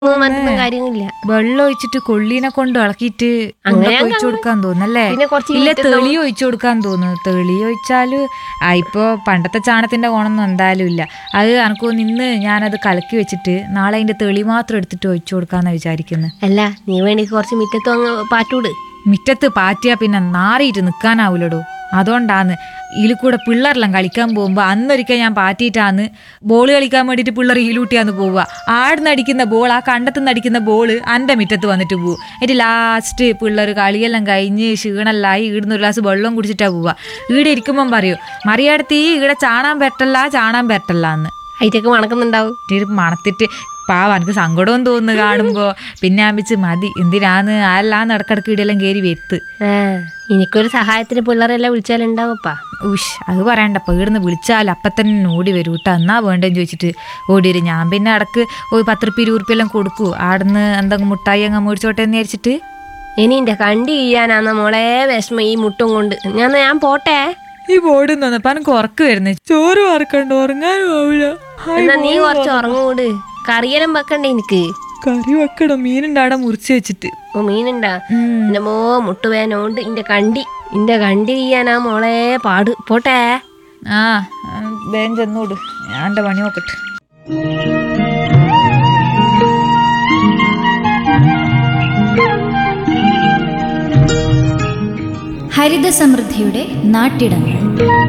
മറ്റൊന്നും കാര്യമില്ല വെള്ളം ഒഴിച്ചിട്ട് കൊള്ളീനെ കൊണ്ട് ഇളക്കിയിട്ട് അങ്ങനെ ഉണ്ടൊക്കെ ഒഴിച്ചു കൊടുക്കാൻ തോന്നല്ലേ പിന്നെ കുറച്ച് ഇല്ല മിനിറ്റ് തെളി ഒഴിച്ചു കൊടുക്കാൻ തോന്നുന്നു തെളി ഒഴിച്ചാല് ആ ഇപ്പൊ പണ്ടത്തെ ചാണത്തിന്റെ ഗുണമൊന്നും എന്തായാലും ഇല്ല അത് എനക്ക് തോന്നുന്നു ഇന്ന് ഞാനത് കലക്കി വെച്ചിട്ട് നാളെ അതിന്റെ തെളി മാത്രം എടുത്തിട്ട് ഒഴിച്ചു കൊടുക്കാന്നാ വിചാരിക്കുന്നത് അല്ല നീ വേണ്ടി കുറച്ച് മിറ്റത്തും അങ്ങ് പാറ്റൂട് മിറ്റത്ത് പാറ്റിയാ പിന്നെ നാറിയിട്ട് നിൽക്കാനാവൂലടോ അതുകൊണ്ടാന്ന് ഇതിൽ കൂടെ പിള്ളേരെല്ലാം കളിക്കാൻ പോകുമ്പോൾ അന്നൊരിക്കൽ ഞാൻ പാറ്റിയിട്ടാന്ന് ബോൾ കളിക്കാൻ വേണ്ടിയിട്ട് പിള്ളേർ ഈലൂട്ടിയാന്ന് പോവുക ആടുന്ന് അടിക്കുന്ന ബോൾ ആ കണ്ടത്തുനിന്ന് അടിക്കുന്ന ബോൾ എൻ്റെ മിറ്റത്ത് വന്നിട്ട് പോകും എന്നിട്ട് ലാസ്റ്റ് പിള്ളേർ കളിയെല്ലാം കഴിഞ്ഞ് ക്ഷീണല്ലായി ഈടുന്ന് ഒരു ഗ്ലാസ് വെള്ളം കുടിച്ചിട്ടാ പോവുക ഈടെ ഇരിക്കുമ്പം പറയൂ മറിയടത്ത് ഈടെ ചാണാൻ പറ്റല്ല ചാണാൻ പറ്റല്ല എന്ന് അതിറ്റൊക്കെ മണക്കുന്നുണ്ടാവും ഇത് മണത്തിട്ട് പാവ എനിക്ക് സങ്കടവും തോന്നുന്നു കാണുമ്പോ പിന്നെ ആമ്പിച്ച് മതി എന്തിനാന്ന് ആരെല്ലാന്ന് ഇടക്കിടക്ക് ഇടെല്ലാം കയറി വെത്ത് ആ എനിക്കൊരു സഹായത്തിന് പിള്ളേരെല്ലാം വിളിച്ചാലുണ്ടാവപ്പാ ഉഷ് അത് പറയണ്ട പേടുന്ന് വിളിച്ചാൽ അപ്പം തന്നെ ഓടി വരൂ കേട്ടോ എന്നാ വേണ്ടെന്ന് ചോദിച്ചിട്ട് ഓടി വരും ഞാൻ പിന്നെ ഇടക്ക് ഒരു പത്ത് റുപ്യ ഇരുപത് റുപ്യ എല്ലാം കൊടുക്കൂ ആടുന്ന് എന്തെങ്കിലും മുട്ടായി അങ്ങ് മേടിച്ചോട്ടെ എന്ന് വിചാരിച്ചിട്ട് ഇനി എന്റെ കണ്ടി ചെയ്യാനാന്ന മോളെ വിഷമം ഈ മുട്ടും കൊണ്ട് ഞാൻ ഞാൻ പോട്ടെ ഈ ബോർഡ് തന്നപ്പോ എനിക്ക് ഉറക്ക് വരുന്നേ ചോറ് വറക്കണ്ട ഉറങ്ങാനും ആവില്ല എന്നാ നീ കുറച്ച് ഉറങ്ങൂട് കറിയെല്ലാം വെക്കണ്ടേ എനിക്ക് കറി വെക്കണം മീനുണ്ട് അവിടെ മുറിച്ച് വെച്ചിട്ട് ഓ മീനുണ്ടാ ഉം. എന്റെ മോ മുട്ടുവേനോണ്ട് ഇന്റെ കണ്ടി ഇന്റെ കണ്ടി ചെയ്യാനാ മോളെ പാട് പോട്ടെ ആ വേഗം ചെന്നോട് ഞാൻ എൻ്റെ പണി നോക്കട്ടെ ഹരിതസമൃദ്ധിയുടെ നാട്ടിടങ്ങൾ